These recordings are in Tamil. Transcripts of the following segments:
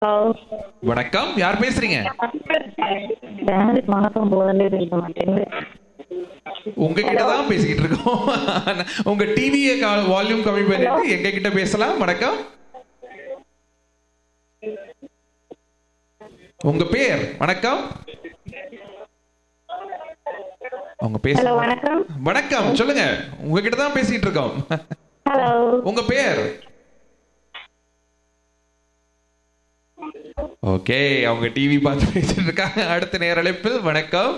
வணக்கம் யார் பேசுறீங்க யாருக்கு வணக்கம் போதே தெரிய மாட்டேங்குது உங்ககிட்ட தான் பேசிக்கிட்டு இருக்கோம் உங்க டிவியை வால்யூம் கம்மி பண்ணிட்டு எங்க கிட்ட பேசலாம் வணக்கம் உங்க பேர் வணக்கம் உங்க பேச ஹலோ வணக்கம் வணக்கம் சொல்லுங்க உங்ககிட்ட தான் பேசிட்டு இருக்கோம் ஹலோ உங்க பேர் ஓகே அவங்க டிவி பார்த்து பேசிட்டு இருக்காங்க அடுத்த நேர அழைப்பில் வணக்கம்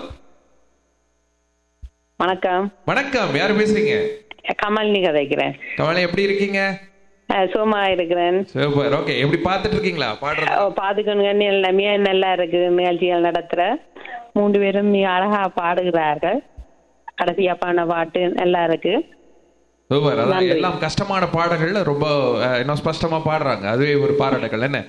வணக்கம் வணக்கம் யார் பேசுறீங்க கமலினி கதைக்கிறேன் கமலை எப்படி இருக்கீங்க அஹ் சும்மா இருக்கிறேன் சூப்பர் ஓகே எப்படி பார்த்துட்டு இருக்கீங்களா பாடுறது ஓ, பாத்துக்கணுங்க எல்லாமே நல்லா இருக்கு நிகழ்ச்சிகள் நடத்துற மூன்று பேரும் மிக அழகா பாடுகிறார்கள் கடைசியா பாடின பாட்டு நல்லா இருக்கு சூப்பர் அதான் நன்றி. எல்லாம் கஷ்டமான பாடல்கள் ரொம்ப அஹ், இன்னும் ஸ்பஷ்டமா பாடுறாங்க அதுவே ஒரு பாராட்டுகள் என்ன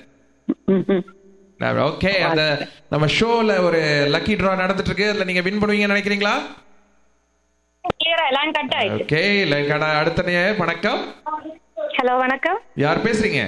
ஓகே அந்த நம்ம ஷோல ஒரு லக்கி டிரா நடந்துட்டு இருக்கு அதுல நீங்க வின் பண்ணுவீங்கன்னு நினைக்கிறீங்களா கிளியரா எல்லாம் கட் ஆயிடுச்சு ஓகே அடுத்த நே- வணக்கம் ஹலோ வணக்கம் யார் பேசுறீங்க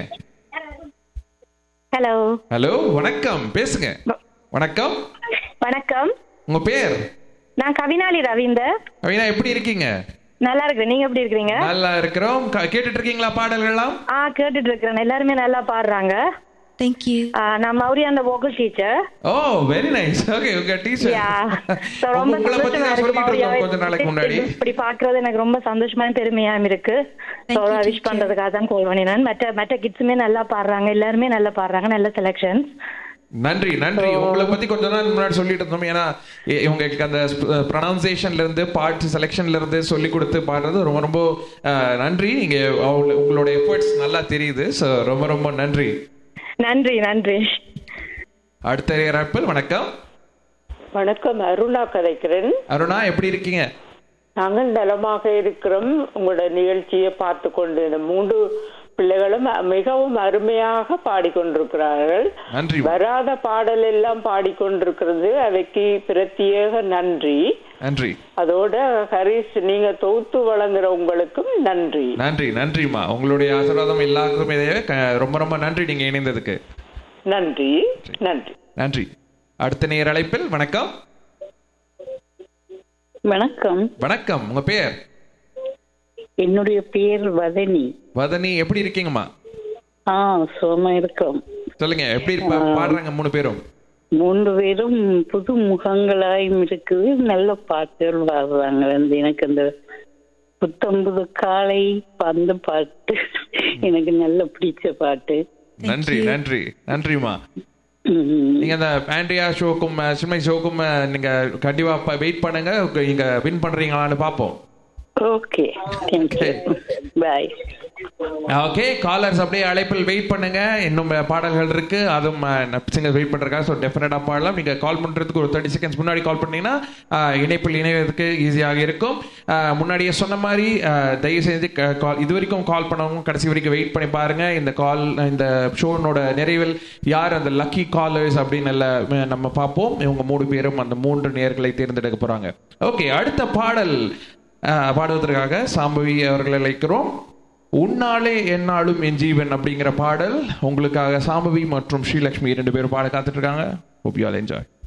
ஹலோ ஹலோ வணக்கம் பேசுங்க வணக்கம் வணக்கம் உங்க பேர் நான் கவினாலி ரவீந்தர் கவினா எப்படி இருக்கீங்க நல்லா இருக்கிறேன் நீங்க எப்படி இருக்கிறீங்க நல்லா இருக்கிறோம் க- கேட்டுட்டு இருக்கீங்களா பாடல்கள்லாம் ஆ கேட்டுட்டு இருக்கிறேன் எல்லாருமே நல்லா பாடுறாங்க Thank you. ஆ, நான் மௌரி அந்த vocal teacher oh very nice okay உங்க டீச்சர் யா So, ரொம்ப உங்களை பத்தி சந்தோஷமா நான் இருக்கு சொல்லிட்டு மௌரியாவை இருந்தோம் கொஞ்ச நாளைக்கு முன்னாடி இப்படி பாக்குறது எனக்கு ரொம்ப சந்தோஷமான பெருமையாவும் இருக்கு Thank you, விஷ் teacher. பண்றதுக்காக தான் கால் பண்ணினேன் மற்ற மற்ற கிட்ஸுமே நல்லா பாடுறாங்க எல்லாருமே நல்லா பாடுறாங்க நல்ல செலெக்ஷன்ஸ் நன்றி நன்றி உங்களை பத்தி கொஞ்ச நாள் முன்னாடி சொல்லிட்டு இருந்தோம் ஏன்னா இ- உங்களுக்கு அந்த ப்ரொனவுன்சியேஷன்ல இருந்து பாட்டு செலெக்ஷன்ல இருந்து சொல்லி கொடுத்து பாடுறது ரொம்ப ரொம்ப அஹ், நன்றி நீங்க அவங்கள- உங்களோட எஃபர்ட்ஸ் நல்லா தெரியுது ஸோ ரொம்ப ரொம்ப நன்றி நன்றி நன்றி அடுத்த இறப்பில் வணக்கம் வணக்கம் அருணா கதைக்கிறேன் அருணா எப்படி இருக்கீங்க நாங்கள் நலமாக இருக்கிறோம் உங்களோட நிகழ்ச்சியை பார்த்து கொண்டு இந்த மூன்று பிள்ளைகளும் மிகவும் அருமையாக பாடிக்கொண்டிருக்கிறார்கள் நன்றி வராத பாடல் எல்லாம் பாடிக்கொண்டிருக்கிறது அவைக்கு பிரத்யேக நன்றி நன்றி அதோட ஹரிஷ் நீங்க தொகுத்து வழங்குற உங்களுக்கும் நன்றி நன்றி நன்றிம்மா உங்களுடைய ஆசீர்வாதம் எல்லாருக்குமே க- ரொம்ப ரொம்ப நன்றி நீங்க இணைந்ததுக்கு நன்றி நன்றி நன்றி அடுத்த நேர் அழைப்பில் வணக்கம் வணக்கம் வணக்கம் உங்க பேர் என்னுடைய பேர் வதனி வதனி எப்படி இருக்கீங்கம்மா ஆ சுகமா இருக்கோம் சொல்லுங்க எப்படி பா- பாடுறாங்க மூணு பேரும் மூன்று பேரும் புது முகங்களாயும் இருக்குது நல்ல பாட்டுகள் பாடுறாங்க வந்து எனக்கு அந்த புத்தம்புது காலை அந்த பாட்டு எனக்கு நல்ல பிடிச்ச பாட்டு நன்றி நன்றி நன்றிம்மா ம். நீங்க அந்த ஆண்ட்ரியா ஷோக்கும் அஹ், சின்மை ஷோக்கும் அஹ், நீங்க கண்டிப்பா வெயிட் பண்ணுங்க நீங்க வின் பண்றீங்களான்னு பாப்போம் okay thank you bye okay callers அப்படியே அழைப்பில் வெயிட் பண்ணுங்க இன்னும் பாடல்கள் இருக்கு அதுவும் சிங்கர் வெயிட் பண்றதுக்காக ஸோ டெஃபினட்டா பாடலாம் நீங்க கால் பண்றதுக்கு ஒரு தேர்ட்டி செகண்ட்ஸ் முன்னாடி கால் பண்ணீங்கன்னா அஹ், இணைப்பில் இணைவதற்கு ஈஸியாக இருக்கும் அஹ், முன்னாடியே சொன்ன மாதிரி அஹ், தயவு செஞ்சு கால் இது வரைக்கும் கால் பண்ணவங்க கடைசி வரைக்கும் வெயிட் பண்ணி பாருங்க இந்த கால் இந்த ஷோனோட நிறைவில் யார் அந்த லக்கி காலர்ஸ் அப்படின்னு எல்லாம் அஹ், நம்ம பார்ப்போம் இவங்க மூணு பேரும் அந்த மூன்று நேர்களை தேர்ந்தெடுக்க போறாங்க ஓகே அடுத்த பாடல் அஹ், பாடுவதற்காக சாம்பவி அவர்களை அழைக்கிறோம் உன்னாலே என்னாலும் என் ஜீவன் அப்படிங்கிற பாடல் உங்களுக்காக சாம்பவி மற்றும் ஸ்ரீலக்ஷ்மி ரெண்டு பேரும் பாட காத்துட்டு இருக்காங்க ஹோப் யூ ஆல் என்ஜாய்